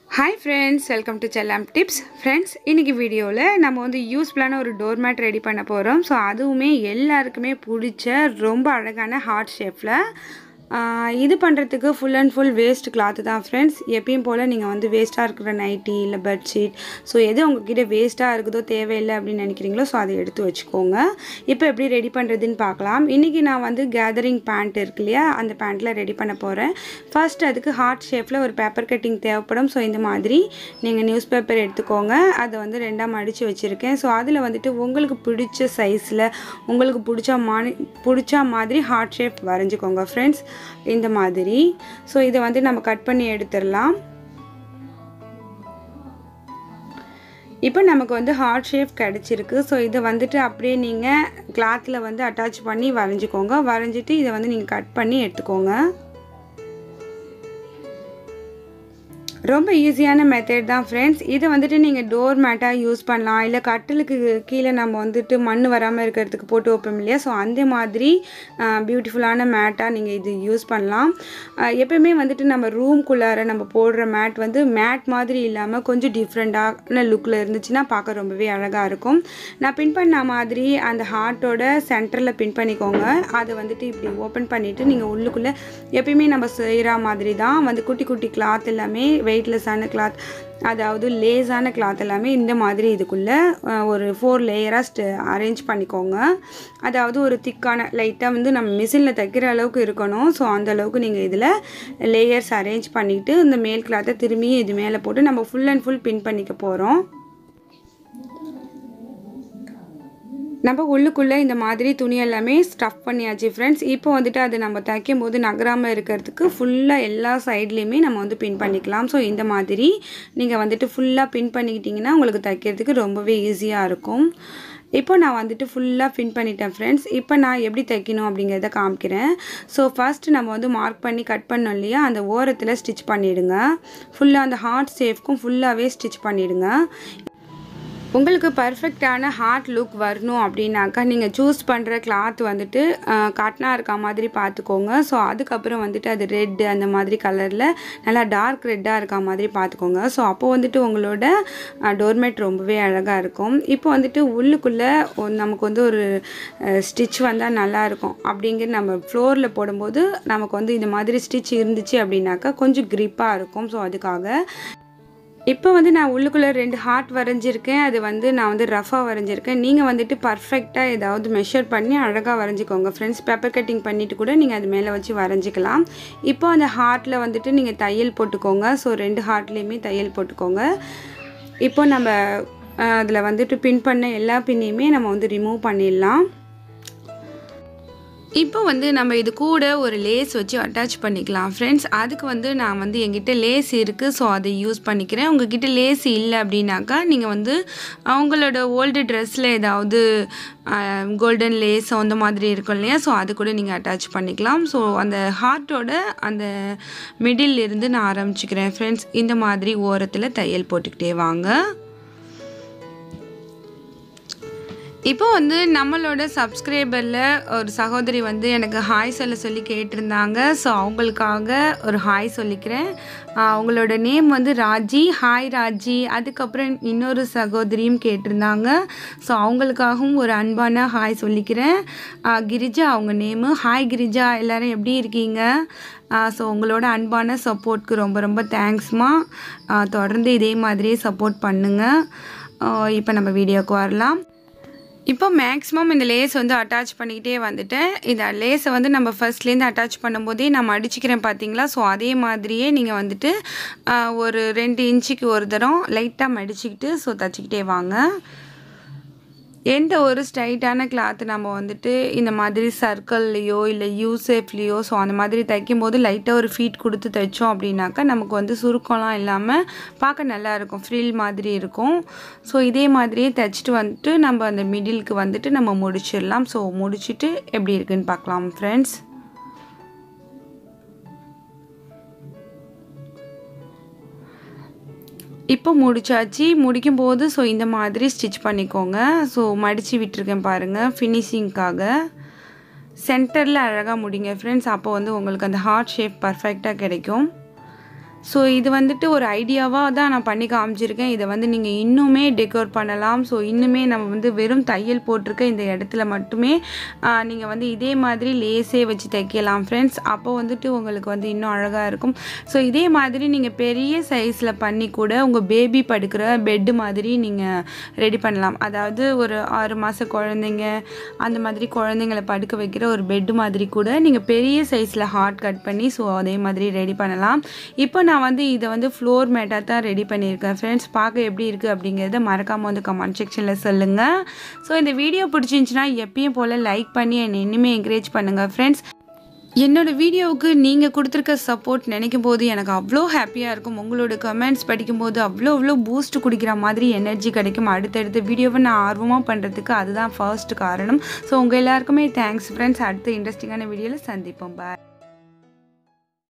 hi friends welcome to Chellam tips friends இன்றைக்கி வீடியோவில் நம்ம வந்து யூஸ்ஃபுல்லான ஒரு டோர் மேட் ரெடி பண்ண போகிறோம் ஸோ அதுவுமே எல்லாருக்குமே பிடிச்ச ரொம்ப அழகான ஹார்ட் ஷேப்பில் இது பண்ணுறதுக்கு full and full waste cloth தான் ஃப்ரெண்ட்ஸ் எப்பயும் போல் நீங்கள் வந்து வேஸ்ட்டாக இருக்கிற நைட்டி இல்லை பெட்ஷீட் ஸோ எது உங்ககிட்ட வேஸ்ட்டாக இருக்குதோ தேவையில்லை அப்படின்னு நினைக்கிறீங்களோ ஸோ அதை எடுத்து வச்சுக்கோங்க இப்போ எப்படி ரெடி பண்ணுறதுன்னு பார்க்கலாம் இன்றைக்கி நான் வந்து கேதரிங் பேண்ட் இருக்கு இல்லையா அந்த பேண்ட்டில் ரெடி பண்ண போகிறேன் ஃபர்ஸ்ட் அதுக்கு ஹார்ட் ஷேப்பில் ஒரு பேப்பர் கட்டிங் தேவைப்படும் ஸோ இந்த மாதிரி நீங்கள் நியூஸ் பேப்பர் எடுத்துக்கோங்க அதை வந்து ரெண்டாக மடித்து வச்சுருக்கேன் ஸோ அதில் வந்துட்டு உங்களுக்கு பிடிச்ச சைஸில் உங்களுக்கு பிடிச்ச மானி பிடிச்ச மாதிரி ஹார்ட் ஷேப் வரைஞ்சிக்கோங்க ஃப்ரெண்ட்ஸ் இந்த மாதிரி ஸோ இதை வந்து நம்ம கட் பண்ணி எடுத்துடலாம் இப்போ நமக்கு வந்து ஹார்ட் ஷேப் கிடச்சிருக்கு ஸோ இதை வந்துட்டு அப்படியே நீங்கள் கிளாத்தில் வந்து அட்டாச் பண்ணி வரைஞ்சிக்கோங்க வரைஞ்சிட்டு இதை வந்து நீங்கள் கட் பண்ணி எடுத்துக்கோங்க ரொம்ப ஈஸியான மெத்தட் தான் ஃப்ரெண்ட்ஸ் இதை வந்துட்டு நீங்கள் டோர் மேட்டாக யூஸ் பண்ணலாம் இல்லை கட்டிலுக்கு கீழே நம்ம வந்துட்டு மண் வராமல் இருக்கிறதுக்கு போட்டு வைப்போம் இல்லையா ஸோ அந்த மாதிரி பியூட்டிஃபுல்லான மேட்டாக நீங்கள் இது யூஸ் பண்ணலாம் எப்பயுமே வந்துட்டு நம்ம ரூம்குள்ளார நம்ம போடுற மேட் வந்து மேட் மாதிரி இல்லாமல் கொஞ்சம் டிஃப்ரெண்ட்டான லுக்கில் இருந்துச்சுன்னா பார்க்க ரொம்பவே அழகாக இருக்கும் நான் பின் பண்ண மாதிரி அந்த ஹார்ட்டோட சென்டரில் பின் பண்ணிக்கோங்க அதை வந்துட்டு இப்படி ஓப்பன் பண்ணிவிட்டு நீங்கள் உள்ளுக்குள்ளே எப்பயுமே நம்ம செய்கிற மாதிரி தான் வந்து குட்டி குட்டி கிளாத் எல்லாமே வெயிட்லெஸ்ஸான கிளாத் அதாவது லேஸான கிளாத் எல்லாமே இந்த மாதிரி இதுக்குள்ளே ஒரு ஃபோர் லேயராக ஸ்ட அரேஞ்ச் பண்ணிக்கோங்க அதாவது ஒரு திக்கான லைட்டாக வந்து நம்ம மிஷினில் தைக்கிற அளவுக்கு இருக்கணும் ஸோ அந்த அளவுக்கு நீங்கள் இதில் லேயர்ஸ் அரேஞ்ச் பண்ணிவிட்டு இந்த மேல் கிளாத்தை திரும்பி இது மேலே போட்டு நம்ம ஃபுல் அண்ட் ஃபுல் பின் பண்ணிக்க போகிறோம் நம்ம உள்ளுக்குள்ளே இந்த மாதிரி துணி எல்லாமே ஸ்டஃப் பண்ணியாச்சு ஃப்ரெண்ட்ஸ் இப்போ வந்துட்டு அது நம்ம தைக்கும் போது நகராமல் இருக்கிறதுக்கு ஃபுல்லாக எல்லா சைட்லேயுமே நம்ம வந்து பின் பண்ணிக்கலாம் ஸோ இந்த மாதிரி நீங்கள் வந்துட்டு ஃபுல்லாக பின் பண்ணிக்கிட்டிங்கன்னா உங்களுக்கு தைக்கிறதுக்கு ரொம்பவே ஈஸியாக இருக்கும் இப்போ நான் வந்துட்டு ஃபுல்லாக பின் பண்ணிட்டேன் ஃப்ரெண்ட்ஸ் இப்போ நான் எப்படி தைக்கணும் அப்படிங்கிறத காமிக்கிறேன் ஸோ ஃபஸ்ட்டு நம்ம வந்து மார்க் பண்ணி கட் பண்ணோம் இல்லையா அந்த ஓரத்தில் ஸ்டிச் பண்ணிவிடுங்க ஃபுல்லாக அந்த ஹார்ட் சேஃப்க்கும் ஃபுல்லாகவே ஸ்டிச் பண்ணிவிடுங்க உங்களுக்கு பர்ஃபெக்டான ஹார்ட் லுக் வரணும் அப்படின்னாக்கா நீங்கள் சூஸ் பண்ணுற கிளாத் வந்துட்டு காட்டனாக இருக்க மாதிரி பார்த்துக்கோங்க ஸோ அதுக்கப்புறம் வந்துட்டு அது ரெட்டு அந்த மாதிரி கலரில் நல்லா டார்க் ரெட்டாக இருக்க மாதிரி பார்த்துக்கோங்க ஸோ அப்போ வந்துட்டு உங்களோட டோர்மேட் ரொம்பவே அழகாக இருக்கும் இப்போ வந்துட்டு உள்ளுக்குள்ளே நமக்கு வந்து ஒரு ஸ்டிச் வந்தால் நல்லாயிருக்கும் அப்படிங்கிற நம்ம ஃப்ளோரில் போடும்போது நமக்கு வந்து இந்த மாதிரி ஸ்டிச் இருந்துச்சு அப்படின்னாக்கா கொஞ்சம் க்ரிப்பாக இருக்கும் ஸோ அதுக்காக இப்போ வந்து நான் உள்ளுக்குள்ளே ரெண்டு ஹார்ட் வரைஞ்சிருக்கேன் அது வந்து நான் வந்து ரஃபாக வரைஞ்சிருக்கேன் நீங்கள் வந்துட்டு பர்ஃபெக்டாக ஏதாவது மெஷர் பண்ணி அழகாக வரைஞ்சிக்கோங்க ஃப்ரெண்ட்ஸ் பேப்பர் கட்டிங் பண்ணிவிட்டு கூட நீங்கள் அது மேலே வச்சு வரைஞ்சிக்கலாம் இப்போ அந்த ஹார்ட்டில் வந்துட்டு நீங்கள் தையல் போட்டுக்கோங்க ஸோ ரெண்டு ஹார்ட்லேயுமே தையல் போட்டுக்கோங்க இப்போ நம்ம அதில் வந்துட்டு பின் பண்ண எல்லா பின்னையுமே நம்ம வந்து ரிமூவ் பண்ணிடலாம் இப்போ வந்து நம்ம இது கூட ஒரு லேஸ் வச்சு அட்டாச் பண்ணிக்கலாம் ஃப்ரெண்ட்ஸ் அதுக்கு வந்து நான் வந்து எங்கிட்ட லேஸ் இருக்குது ஸோ அதை யூஸ் பண்ணிக்கிறேன் உங்ககிட்ட லேஸ் இல்லை அப்படின்னாக்கா நீங்கள் வந்து அவங்களோட ஓல்டு ட்ரெஸ்ஸில் ஏதாவது கோல்டன் லேஸ் அந்த மாதிரி இருக்கும் இல்லையா ஸோ அது கூட நீங்கள் அட்டாச் பண்ணிக்கலாம் ஸோ அந்த ஹார்ட்டோட அந்த மிடில் இருந்து நான் ஆரம்பிச்சுக்கிறேன் ஃப்ரெண்ட்ஸ் இந்த மாதிரி ஓரத்தில் தையல் போட்டுக்கிட்டே வாங்க இப்போ வந்து நம்மளோட சப்ஸ்கிரைபரில் ஒரு சகோதரி வந்து எனக்கு ஹாய் சொல்ல சொல்லி கேட்டிருந்தாங்க ஸோ அவங்களுக்காக ஒரு ஹாய் சொல்லிக்கிறேன் அவங்களோட நேம் வந்து ராஜி ஹாய் ராஜி அதுக்கப்புறம் இன்னொரு சகோதரியும் கேட்டிருந்தாங்க ஸோ அவங்களுக்காகவும் ஒரு அன்பான ஹாய் சொல்லிக்கிறேன் கிரிஜா அவங்க நேமு ஹாய் கிரிஜா எல்லோரும் எப்படி இருக்கீங்க ஸோ உங்களோட அன்பான சப்போர்ட்க்கு ரொம்ப ரொம்ப தேங்க்ஸ்மா தொடர்ந்து இதே மாதிரியே சப்போர்ட் பண்ணுங்கள் இப்போ நம்ம வீடியோக்கு வரலாம் இப்போ மேக்ஸிமம் இந்த லேஸ் வந்து அட்டாச் பண்ணிக்கிட்டே வந்துட்டேன் இந்த லேஸை வந்து நம்ம ஃபர்ஸ்ட்லேருந்து அட்டாச் பண்ணும்போதே நான் மடிச்சிக்கிறேன் பார்த்தீங்களா ஸோ அதே மாதிரியே நீங்கள் வந்துட்டு ஒரு ரெண்டு இன்ச்சுக்கு ஒரு தரம் லைட்டாக மடிச்சுக்கிட்டு ஸோ தச்சுக்கிட்டே வாங்க எந்த ஒரு ஸ்ட்ரைட்டான கிளாத்து நம்ம வந்துட்டு இந்த மாதிரி சர்க்கிள்லேயோ இல்லை யூசேஃப்லேயோ ஸோ அந்த மாதிரி தைக்கும் போது லைட்டாக ஒரு ஃபீட் கொடுத்து தைச்சோம் அப்படின்னாக்கா நமக்கு வந்து சுருக்கம்லாம் இல்லாமல் பார்க்க நல்லாயிருக்கும் ஃப்ரில் மாதிரி இருக்கும் ஸோ இதே மாதிரியே தைச்சிட்டு வந்துட்டு நம்ம அந்த மிடிலுக்கு வந்துட்டு நம்ம முடிச்சிடலாம் ஸோ முடிச்சுட்டு எப்படி இருக்குன்னு பார்க்கலாம் ஃப்ரெண்ட்ஸ் இப்போ முடிச்சாச்சு முடிக்கும்போது ஸோ இந்த மாதிரி ஸ்டிச் பண்ணிக்கோங்க ஸோ மடித்து விட்டுருக்கேன் பாருங்கள் ஃபினிஷிங்க்காக சென்டரில் அழகாக முடிங்க ஃப்ரெண்ட்ஸ் அப்போ வந்து உங்களுக்கு அந்த ஹார்ட் ஷேப் பர்ஃபெக்டாக கிடைக்கும் ஸோ இது வந்துட்டு ஒரு ஐடியாவாக தான் நான் பண்ணி காமிச்சிருக்கேன் இதை வந்து நீங்கள் இன்னுமே டெக்கோர் பண்ணலாம் ஸோ இன்னுமே நம்ம வந்து வெறும் தையல் போட்டிருக்க இந்த இடத்துல மட்டுமே நீங்கள் வந்து இதே மாதிரி லேஸே வச்சு தைக்கலாம் ஃப்ரெண்ட்ஸ் அப்போ வந்துட்டு உங்களுக்கு வந்து இன்னும் அழகாக இருக்கும் ஸோ இதே மாதிரி நீங்கள் பெரிய சைஸில் பண்ணி கூட உங்கள் பேபி படுக்கிற பெட்டு மாதிரி நீங்கள் ரெடி பண்ணலாம் அதாவது ஒரு ஆறு மாத குழந்தைங்க அந்த மாதிரி குழந்தைங்கள படுக்க வைக்கிற ஒரு பெட்டு மாதிரி கூட நீங்கள் பெரிய சைஸில் ஹார்ட் கட் பண்ணி ஸோ அதே மாதிரி ரெடி பண்ணலாம் இப்போ நான் வந்து இதை வந்து ஃப்ளோர் மேட்டாக தான் ரெடி பண்ணியிருக்கேன் ஃப்ரெண்ட்ஸ் பார்க்க எப்படி இருக்குது அப்படிங்கிறத மறக்காமல் வந்து கமெண்ட் செக்ஷனில் சொல்லுங்கள் ஸோ இந்த வீடியோ பிடிச்சிருந்துச்சின்னா எப்பயும் போல் லைக் பண்ணி என்னை இன்னுமே என்கரேஜ் பண்ணுங்கள் ஃப்ரெண்ட்ஸ் என்னோட வீடியோவுக்கு நீங்கள் கொடுத்துருக்க சப்போர்ட் நினைக்கும் போது எனக்கு அவ்வளோ ஹாப்பியாக இருக்கும் உங்களோட கமெண்ட்ஸ் படிக்கும்போது அவ்வளோ அவ்வளோ பூஸ்ட் குடிக்கிற மாதிரி எனர்ஜி கிடைக்கும் அடுத்தடுத்த வீடியோவை நான் ஆர்வமாக பண்ணுறதுக்கு அதுதான் ஃபர்ஸ்ட் காரணம் ஸோ உங்கள் எல்லாருக்குமே தேங்க்ஸ் ஃப்ரெண்ட்ஸ் அடுத்த இன்ட்ரெஸ்டிங்கான வீடியோவில் சந்திப்போம் பாய்